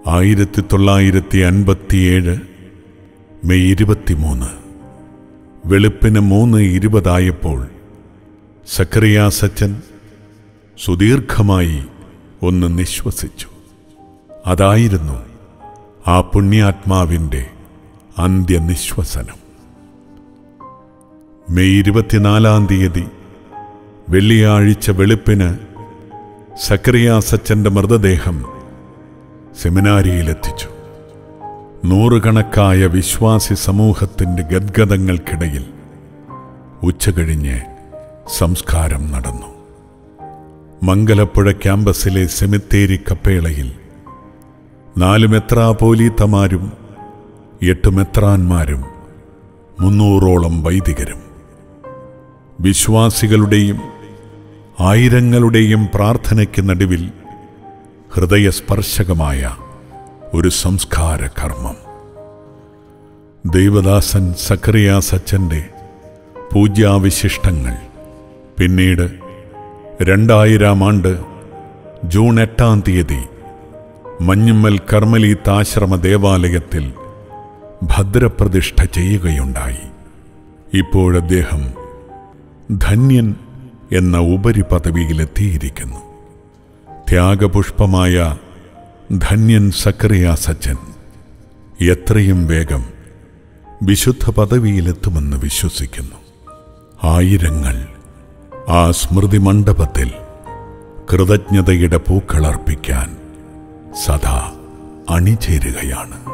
ആയിരത്തി തൊള്ളായിരത്തി അൻപത്തിയേഴ് മെയ് ഇരുപത്തിമൂന്ന് വെളുപ്പിന് മൂന്ന് ഇരുപതായപ്പോൾ സക്കറിയാസച്ചൻ സുദീർഘമായി ഒന്ന് നിശ്വസിച്ചു അതായിരുന്നു ആ പുണ്യാത്മാവിൻ്റെ അന്ത്യനിശ്വസനം മെയ് ഇരുപത്തിനാലാം തീയതി വെള്ളിയാഴ്ച വെളുപ്പിന് സക്കറിയാസച്ചൻ്റെ മൃതദേഹം സെമിനാരിയിലെത്തിച്ചു നൂറുകണക്കായ വിശ്വാസി സമൂഹത്തിൻ്റെ ഗദ്ഗതങ്ങൾക്കിടയിൽ ഉച്ചകഴിഞ്ഞ് സംസ്കാരം നടന്നു മംഗലപ്പുഴ ക്യാമ്പസിലെ സെമിത്തേരി കപ്പേളയിൽ നാല് മെത്രാപോലീത്തമാരും എട്ട് മെത്രാന്മാരും മുന്നൂറോളം വൈദികരും വിശ്വാസികളുടെയും ആയിരങ്ങളുടെയും പ്രാർത്ഥനയ്ക്ക് നടുവിൽ ഹൃദയസ്പർശകമായ ഒരു സംസ്കാര കർമ്മം ദൈവദാസൻ സക്കറിയാസച്ചൻ്റെ പൂജ്യാവിശിഷ്ടങ്ങൾ പിന്നീട് രണ്ടായിരം ആണ്ട് ജൂൺ എട്ടാം തീയതി മഞ്ഞുമ്മൽ കർമ്മലീത്താശ്രമ ദേവാലയത്തിൽ ഭദ്രപ്രതിഷ്ഠ ചെയ്യുകയുണ്ടായി ഇപ്പോഴദ്ദേഹം ധന്യൻ എന്ന ഉപരിപദവിയിലെത്തിയിരിക്കുന്നു ത്യാഗപുഷ്പമായ ധന്യൻ സക്കറിയാസച്ചൻ എത്രയും വേഗം വിശുദ്ധ പദവിയിലെത്തുമെന്ന് വിശ്വസിക്കുന്നു ആയിരങ്ങൾ ആ സ്മൃതി മണ്ഡപത്തിൽ കൃതജ്ഞതയുടെ പൂക്കളർപ്പിക്കാൻ സദാ അണിചേരുകയാണ്